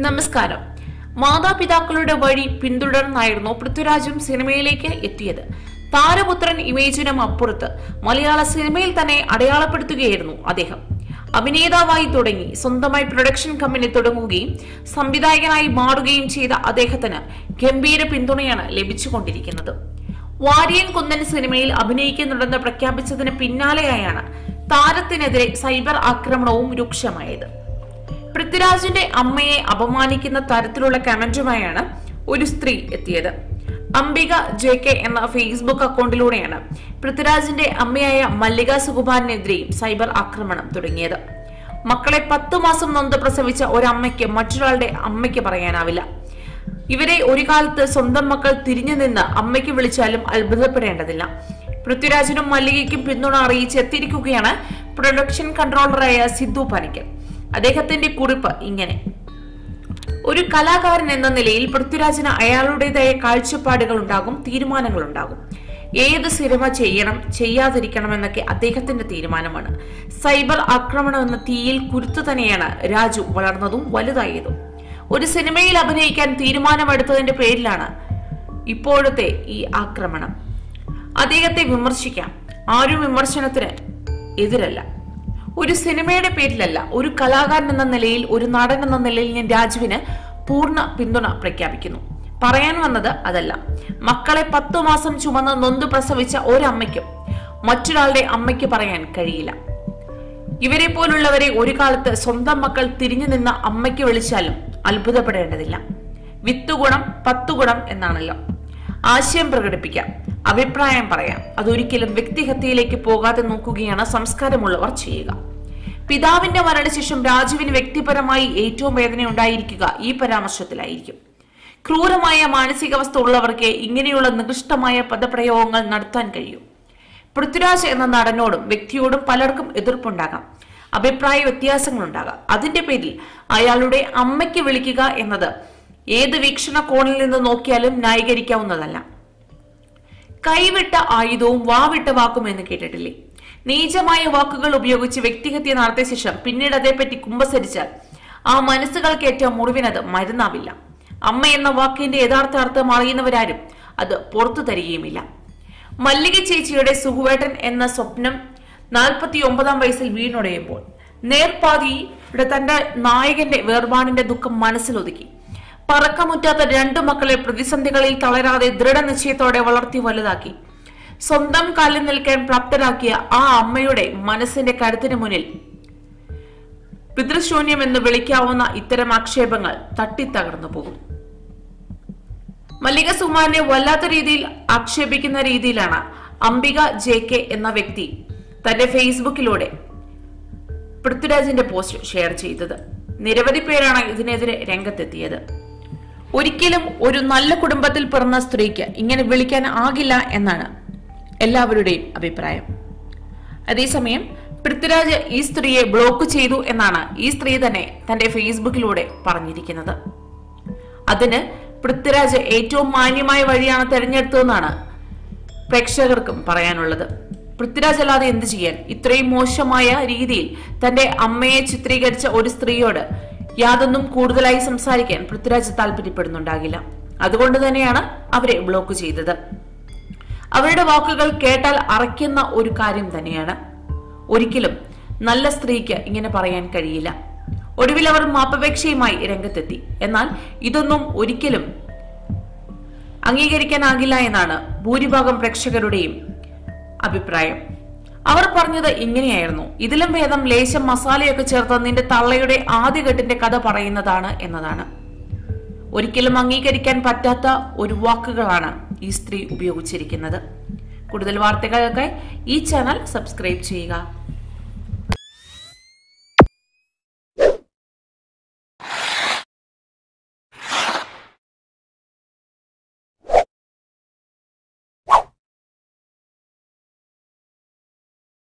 നമസ്കാരം മാതാപിതാക്കളുടെ വഴി പിന്തുടർന്നായിരുന്നു പൃഥ്വിരാജും സിനിമയിലേക്ക് എത്തിയത് താരപുത്രൻ ഇമേജിനും അപ്പുറത്ത് മലയാള സിനിമയിൽ തന്നെ അടയാളപ്പെടുത്തുകയായിരുന്നു അദ്ദേഹം അഭിനേതാവായി തുടങ്ങി സ്വന്തമായി പ്രൊഡക്ഷൻ കമ്പനി തുടങ്ങുകയും സംവിധായകനായി മാറുകയും ചെയ്ത അദ്ദേഹത്തിന് ഗംഭീര പിന്തുണയാണ് ലഭിച്ചുകൊണ്ടിരിക്കുന്നത് വാരിയൻ കുന്നൻ സിനിമയിൽ അഭിനയിക്കുന്നുണ്ടെന്ന് പ്രഖ്യാപിച്ചതിന് പിന്നാലെയായാണ് താരത്തിനെതിരെ സൈബർ ആക്രമണവും രൂക്ഷമായത് പൃഥ്വിരാജിന്റെ അമ്മയെ അപമാനിക്കുന്ന തരത്തിലുള്ള കമന്റുമായാണ് ഒരു സ്ത്രീ എത്തിയത് അംബിക ജെ കെ എന്ന ഫേസ്ബുക്ക് അക്കൗണ്ടിലൂടെയാണ് പൃഥ്വിരാജിന്റെ അമ്മയായ മല്ലിക സുകുമാരനെതിരെയും സൈബർ ആക്രമണം തുടങ്ങിയത് മക്കളെ പത്തു മാസം നൊന്ത് പ്രസവിച്ച ഒരമ്മയ്ക്ക് മറ്റൊരാളുടെ അമ്മയ്ക്ക് പറയാനാവില്ല ഇവരെ ഒരു കാലത്ത് സ്വന്തം മക്കൾ തിരിഞ്ഞു നിന്ന് അമ്മയ്ക്ക് വിളിച്ചാലും അത്ഭുതപ്പെടേണ്ടതില്ല പൃഥ്വിരാജിനും മല്ലികയ്ക്കും പിന്തുണ അറിയിച്ച് എത്തിയിരിക്കുകയാണ് പ്രൊഡക്ഷൻ കൺട്രോളറായ സിദ്ധു പനിക്കൽ അദ്ദേഹത്തിന്റെ കുറിപ്പ് ഇങ്ങനെ ഒരു കലാകാരൻ എന്ന നിലയിൽ പൃഥ്വിരാജിന് അയാളുടേതായ കാഴ്ചപ്പാടുകൾ ഉണ്ടാകും തീരുമാനങ്ങൾ ഉണ്ടാകും ഏത് സിനിമ ചെയ്യണം ചെയ്യാതിരിക്കണം എന്നൊക്കെ അദ്ദേഹത്തിന്റെ തീരുമാനമാണ് സൈബർ ആക്രമണം എന്ന തീയിൽ കുരുത്തു തന്നെയാണ് രാജു വളർന്നതും വലുതായതും ഒരു സിനിമയിൽ അഭിനയിക്കാൻ തീരുമാനമെടുത്തതിന്റെ പേരിലാണ് ഇപ്പോഴത്തെ ഈ ആക്രമണം അദ്ദേഹത്തെ വിമർശിക്കാം ആരും വിമർശനത്തിന് എതിരല്ല ഒരു സിനിമയുടെ പേരിലല്ല ഒരു കലാകാരൻ എന്ന നിലയിൽ ഒരു നടൻ എന്ന നിലയിൽ ഞാൻ രാജുവിന് പൂർണ്ണ പിന്തുണ പ്രഖ്യാപിക്കുന്നു പറയാൻ വന്നത് അതല്ല മക്കളെ പത്തു മാസം ചുമന്ന് നൊന്തു പ്രസവിച്ച ഒരമ്മയ്ക്കും മറ്റൊരാളുടെ അമ്മയ്ക്ക് പറയാൻ കഴിയില്ല ഇവരെ പോലുള്ളവരെ ഒരു കാലത്ത് സ്വന്തം മക്കൾ തിരിഞ്ഞു നിന്ന അമ്മയ്ക്ക് വിളിച്ചാലും അത്ഭുതപ്പെടേണ്ടതില്ല വിത്തുഗുണം പത്തുഗുണം എന്നാണല്ലോ ആശയം പ്രകടിപ്പിക്കാം അഭിപ്രായം പറയാം അതൊരിക്കലും വ്യക്തിഹത്യയിലേക്ക് പോകാതെ നോക്കുകയാണ് സംസ്കാരമുള്ളവർ ചെയ്യുക പിതാവിന്റെ മരണശേഷം രാജുവിന് വ്യക്തിപരമായി ഏറ്റവും വേദന ഉണ്ടായിരിക്കുക ഈ പരാമർശത്തിലായിരിക്കും ക്രൂരമായ മാനസികാവസ്ഥ ഉള്ളവർക്ക് ഇങ്ങനെയുള്ള നികൃഷ്ടമായ പദപ്രയോഗങ്ങൾ നടത്താൻ കഴിയും പൃഥ്വിരാജ് എന്ന നടനോടും വ്യക്തിയോടും പലർക്കും എതിർപ്പുണ്ടാകാം അഭിപ്രായ വ്യത്യാസങ്ങളുണ്ടാകാം അതിന്റെ പേരിൽ അയാളുടെ അമ്മയ്ക്ക് വിളിക്കുക എന്നത് ഏത് വീക്ഷണകോണിൽ നിന്ന് നോക്കിയാലും ന്യായീകരിക്കാവുന്നതല്ല കൈവിട്ട ആയുധവും വാവിട്ട വാക്കും എന്ന് കേട്ടിട്ടില്ലേ നീചമായ വാക്കുകൾ ഉപയോഗിച്ച് വ്യക്തിഹത്യ നടത്തിയ ശേഷം പിന്നീട് അതേപ്പറ്റി കുമ്പസരിച്ചാൽ ആ മനസ്സുകൾക്കേറ്റ മുറിവിനത് മരുന്നാവില്ല അമ്മ എന്ന വാക്കിന്റെ യഥാർത്ഥ അർത്ഥം അറിയുന്നവരാരും അത് പുറത്തു തരികയുമില്ല മല്ലിക ചേച്ചിയുടെ സുഹുവേട്ടൻ എന്ന സ്വപ്നം നാൽപ്പത്തി ഒമ്പതാം വയസ്സിൽ വീണുടയുമ്പോൾ നേർപാതിയുടെ തന്റെ നായകന്റെ വേർപാടിന്റെ ദുഃഖം മനസ്സിലൊതുക്കി പറക്കമുറ്റാത്ത രണ്ടു മക്കളെ പ്രതിസന്ധികളിൽ തളരാതെ ദൃഢനിശ്ചയത്തോടെ വളർത്തി വലുതാക്കി സ്വന്തം കാലിൽ നിൽക്കാൻ പ്രാപ്തരാക്കിയ ആ അമ്മയുടെ മനസ്സിന്റെ കരുത്തിന് മുന്നിൽ പിതൃശൂന്യം എന്ന് വിളിക്കാവുന്ന ഇത്തരം ആക്ഷേപങ്ങൾ തട്ടിത്തകർന്നു പോകും മല്ലിക സുമാറിനെ വല്ലാത്ത രീതിയിൽ ആക്ഷേപിക്കുന്ന രീതിയിലാണ് അംബിക ജെ കെ എന്ന വ്യക്തി തന്റെ ഫേസ്ബുക്കിലൂടെ പൃഥ്വിരാജിന്റെ പോസ്റ്റ് ഷെയർ ചെയ്തത് നിരവധി പേരാണ് ഇതിനെതിരെ രംഗത്തെത്തിയത് ഒരിക്കലും ഒരു നല്ല കുടുംബത്തിൽ പിറന്ന സ്ത്രീക്ക് ഇങ്ങനെ വിളിക്കാൻ ആകില്ല എന്നാണ് എല്ലാവരുടെയും അഭിപ്രായം അതേസമയം പൃഥ്വിരാജ് ഈ സ്ത്രീയെ ബ്ലോക്ക് ചെയ്തു എന്നാണ് ഈ സ്ത്രീ തന്നെ തന്റെ ഫേസ്ബുക്കിലൂടെ പറഞ്ഞിരിക്കുന്നത് അതിന് പൃഥ്വിരാജ് ഏറ്റവും മാന്യമായ വഴിയാണ് തെരഞ്ഞെടുത്തതെന്നാണ് പ്രേക്ഷകർക്കും പറയാനുള്ളത് പൃഥ്വിരാജ് അല്ലാതെ എന്ത് ചെയ്യാൻ ഇത്രയും മോശമായ രീതിയിൽ തന്റെ അമ്മയെ ചിത്രീകരിച്ച ഒരു സ്ത്രീയോട് യാതൊന്നും കൂടുതലായി സംസാരിക്കാൻ പൃഥ്വിരാജ് താല്പര്യപ്പെടുന്നുണ്ടാകില്ല അതുകൊണ്ട് തന്നെയാണ് അവരെ ബ്ലോക്ക് ചെയ്തത് അവരുടെ വാക്കുകൾ കേട്ടാൽ അറയ്ക്കുന്ന ഒരു കാര്യം തന്നെയാണ് ഒരിക്കലും നല്ല സ്ത്രീക്ക് ഇങ്ങനെ പറയാൻ കഴിയില്ല ഒടുവിൽ അവർ മാപ്പപേക്ഷയുമായി രംഗത്തെത്തി എന്നാൽ ഇതൊന്നും ഒരിക്കലും അംഗീകരിക്കാനാകില്ല എന്നാണ് ഭൂരിഭാഗം പ്രേക്ഷകരുടെയും അഭിപ്രായം അവർ പറഞ്ഞത് ഇങ്ങനെയായിരുന്നു ഇതിലും ഭേദം ലേശം മസാലയൊക്കെ ചേർത്ത് നിന്റെ തള്ളയുടെ ആദ്യഘട്ടിന്റെ കഥ പറയുന്നതാണ് എന്നതാണ് ഒരിക്കലും അംഗീകരിക്കാൻ പറ്റാത്ത ഒരു വാക്കുകളാണ് ഈ സ്ത്രീ ഉപയോഗിച്ചിരിക്കുന്നത് കൂടുതൽ വാർത്തകൾക്കായി ഈ ചാനൽ സബ്സ്ക്രൈബ് ചെയ്യുക